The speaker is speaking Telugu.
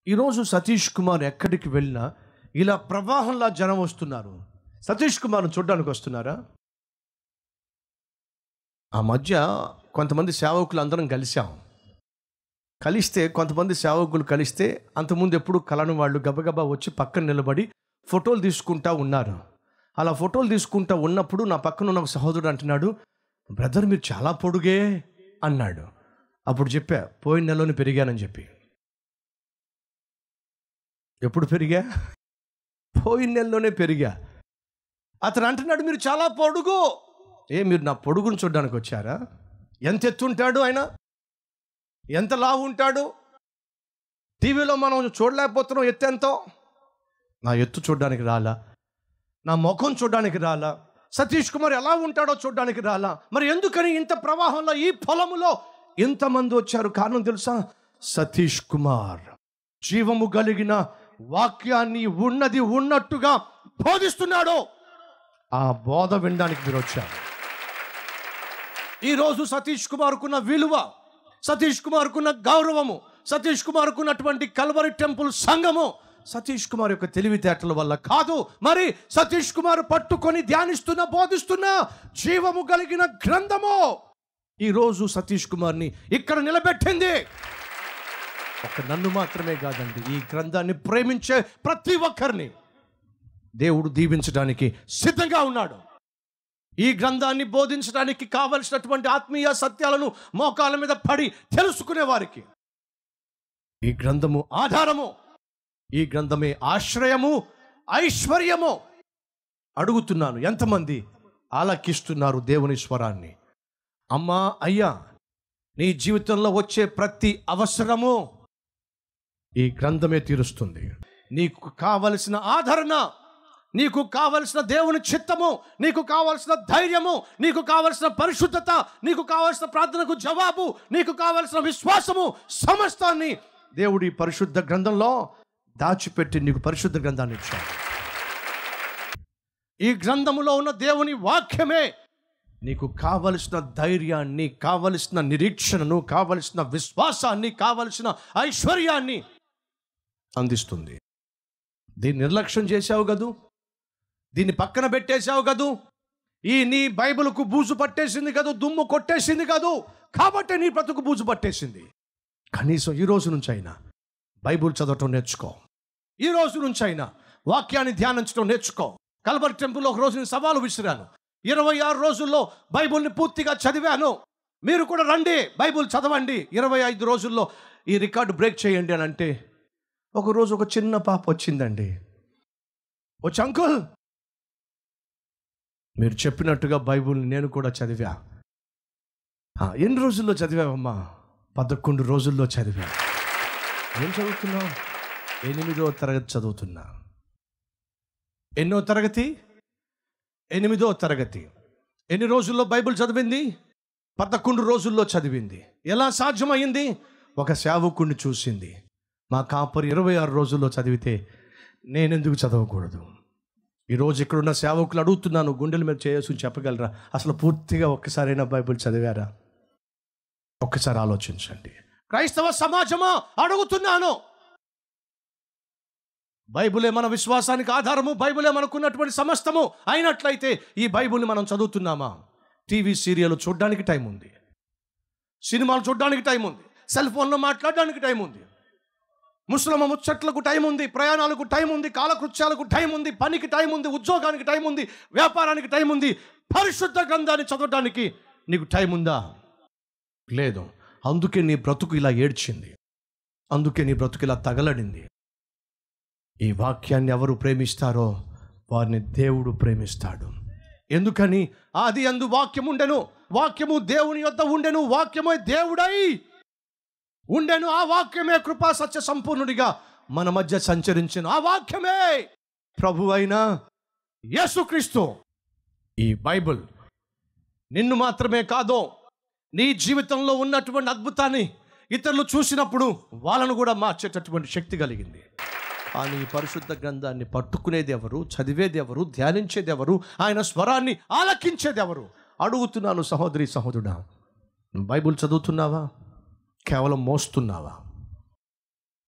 ఈరోజు సతీష్ కుమార్ ఎక్కడికి వెళ్ళినా ఇలా ప్రవాహంలా జనం వస్తున్నారు సతీష్ కుమార్ను చూడడానికి వస్తున్నారా ఆ మధ్య కొంతమంది సేవకులు అందరం కలిసాం కలిస్తే కొంతమంది సేవకులు కలిస్తే అంతకుముందు ఎప్పుడు కలని వాళ్ళు గబగబా వచ్చి పక్కన నిలబడి ఫోటోలు తీసుకుంటా ఉన్నారు అలా ఫోటోలు తీసుకుంటా ఉన్నప్పుడు నా పక్కన ఉన్న ఒక సహోదరుడు అంటున్నాడు బ్రదర్ మీరు చాలా పొడుగే అన్నాడు అప్పుడు చెప్పా పోయిన నెలలోనే పెరిగానని చెప్పి ఎప్పుడు పెరిగా పోయిన నెలలోనే పెరిగా అతను అంటున్నాడు మీరు చాలా పొడుగు ఏ మీరు నా పొడుగును చూడడానికి వచ్చారా ఎంత ఎత్తుంటాడు ఆయన ఎంత లావు ఉంటాడు టీవీలో మనం చూడలేకపోతున్నాం ఎత్తు ఎంతో నా ఎత్తు చూడడానికి రాలా నా ముఖం చూడడానికి రాలా సతీష్ కుమార్ ఎలా ఉంటాడో చూడడానికి రాలా మరి ఎందుకని ఇంత ప్రవాహంలో ఈ పొలములో ఇంతమంది వచ్చారు కారణం తెలుసా సతీష్ కుమార్ జీవము కలిగిన వాక్యాన్ని ఉన్నది ఉన్నట్టుగా బోధిస్తున్నాడు ఆ బోధ వినడానికి మీరు వచ్చారు ఈరోజు సతీష్ కుమార్కున్న విలువ సతీష్ కుమార్కున్న గౌరవము సతీష్ కుమార్కున్నటువంటి కల్వరి టెంపుల్ సంఘము సతీష్ కుమార్ యొక్క తెలివితేటల వల్ల కాదు మరి సతీష్ కుమార్ పట్టుకొని ధ్యానిస్తున్న బోధిస్తున్న జీవము కలిగిన గ్రంథము ఈరోజు సతీష్ కుమార్ని ఇక్కడ నిలబెట్టింది ఒక నన్ను మాత్రమే కాదండి ఈ గ్రంథాన్ని ప్రేమించే ప్రతి ఒక్కరిని దేవుడు దీవించడానికి సిద్ధంగా ఉన్నాడు ఈ గ్రంథాన్ని బోధించడానికి కావలసినటువంటి ఆత్మీయ సత్యాలను మోకాల మీద పడి తెలుసుకునే వారికి ఈ గ్రంథము ఆధారము ఈ గ్రంథమే ఆశ్రయము ఐశ్వర్యము అడుగుతున్నాను ఎంతమంది ఆలకిస్తున్నారు దేవుని స్వరాన్ని అమ్మా అయ్యా నీ జీవితంలో వచ్చే ప్రతి అవసరము ఈ గ్రంథమే తీరుస్తుంది నీకు కావలసిన ఆదరణ నీకు కావలసిన దేవుని చిత్తము నీకు కావలసిన ధైర్యము నీకు కావలసిన పరిశుద్ధత నీకు కావలసిన ప్రార్థనకు జవాబు నీకు కావలసిన విశ్వాసము సమస్తాన్ని దేవుడి పరిశుద్ధ గ్రంథంలో దాచిపెట్టి నీకు పరిశుద్ధ గ్రంథాన్ని ఇచ్చాడు ఈ గ్రంథములో ఉన్న దేవుని వాక్యమే నీకు కావలసిన ధైర్యాన్ని కావలసిన నిరీక్షణను కావలసిన విశ్వాసాన్ని కావలసిన ఐశ్వర్యాన్ని అందిస్తుంది దీన్ని నిర్లక్ష్యం చేశావు కదూ దీన్ని పక్కన పెట్టేశావు కదూ ఈ నీ బైబిల్కు బూజు పట్టేసింది కదూ దుమ్ము కొట్టేసింది కదూ కాబట్టే నీ బ్రతుకు బూజు పట్టేసింది కనీసం ఈ రోజు నుంచి అయినా బైబుల్ చదవటం నేర్చుకో ఈ రోజు నుంచి అయినా వాక్యాన్ని ధ్యానించడం నేర్చుకో కల్వర్ టెంపుల్లో ఒక రోజు నేను సవాలు విసిరాను ఇరవై ఆరు రోజుల్లో బైబుల్ని పూర్తిగా చదివాను మీరు కూడా రండి బైబుల్ చదవండి ఇరవై ఐదు రోజుల్లో ఈ రికార్డు బ్రేక్ చేయండి అని అంటే ఒకరోజు ఒక చిన్న పాప వచ్చిందండి వచ్చి అంకుల్ మీరు చెప్పినట్టుగా బైబుల్ని నేను కూడా చదివా "ఆ, ఎన్ని రోజుల్లో చదివావమ్మా పదకొండు రోజుల్లో చదివా ఏం చదువుతున్నావు ఎనిమిదో తరగతి చదువుతున్నా ఎన్నో తరగతి ఎనిమిదో తరగతి ఎన్ని రోజుల్లో బైబిల్ చదివింది పదకొండు రోజుల్లో చదివింది ఎలా సాధ్యమైంది ఒక సేవకుడిని చూసింది మా కాపరి ఇరవై ఆరు రోజుల్లో చదివితే నేనెందుకు చదవకూడదు ఈరోజు ఇక్కడున్న సేవకులు అడుగుతున్నాను గుండెల మీద చేయొచ్చు చెప్పగలరా అసలు పూర్తిగా ఒక్కసారైనా బైబిల్ చదివారా ఒక్కసారి ఆలోచించండి క్రైస్తవ సమాజమా అడుగుతున్నాను బైబులే మన విశ్వాసానికి ఆధారము బైబులే మనకున్నటువంటి సమస్తము అయినట్లయితే ఈ బైబుల్ని మనం చదువుతున్నామా టీవీ సీరియల్ చూడడానికి టైం ఉంది సినిమాలు చూడడానికి టైం ఉంది సెల్ ఫోన్లో మాట్లాడడానికి టైం ఉంది ముస్లిం ముచ్చట్లకు టైం ఉంది ప్రయాణాలకు టైం ఉంది కాలకృత్యాలకు టైం ఉంది పనికి టైం ఉంది ఉద్యోగానికి టైం ఉంది వ్యాపారానికి టైం ఉంది పరిశుద్ధ గ్రంథాన్ని చదవడానికి నీకు టైం ఉందా లేదు అందుకే నీ బ్రతుకు ఇలా ఏడ్చింది అందుకే నీ బ్రతుకు ఇలా తగలడింది ఈ వాక్యాన్ని ఎవరు ప్రేమిస్తారో వారిని దేవుడు ప్రేమిస్తాడు ఎందుకని ఆది అందు వాక్యం ఉండెను వాక్యము దేవుని యొద్ద ఉండెను వాక్యమే దేవుడై ఉండెను ఆ వాక్యమే కృపా సత్య సంపూర్ణుడిగా మన మధ్య సంచరించిన ఆ వాక్యమే ప్రభు అయిన యేసుక్రీస్తు ఈ బైబిల్ నిన్ను మాత్రమే కాదో నీ జీవితంలో ఉన్నటువంటి అద్భుతాన్ని ఇతరులు చూసినప్పుడు వాళ్ళను కూడా మార్చేటటువంటి శక్తి కలిగింది కానీ ఈ పరిశుద్ధ గ్రంథాన్ని పట్టుకునేది ఎవరు చదివేది ఎవరు ధ్యానించేది ఎవరు ఆయన స్వరాన్ని ఆలకించేది ఎవరు అడుగుతున్నాను సహోదరి సహోదరుడా బైబుల్ చదువుతున్నావా కేవలం మోస్తున్నావా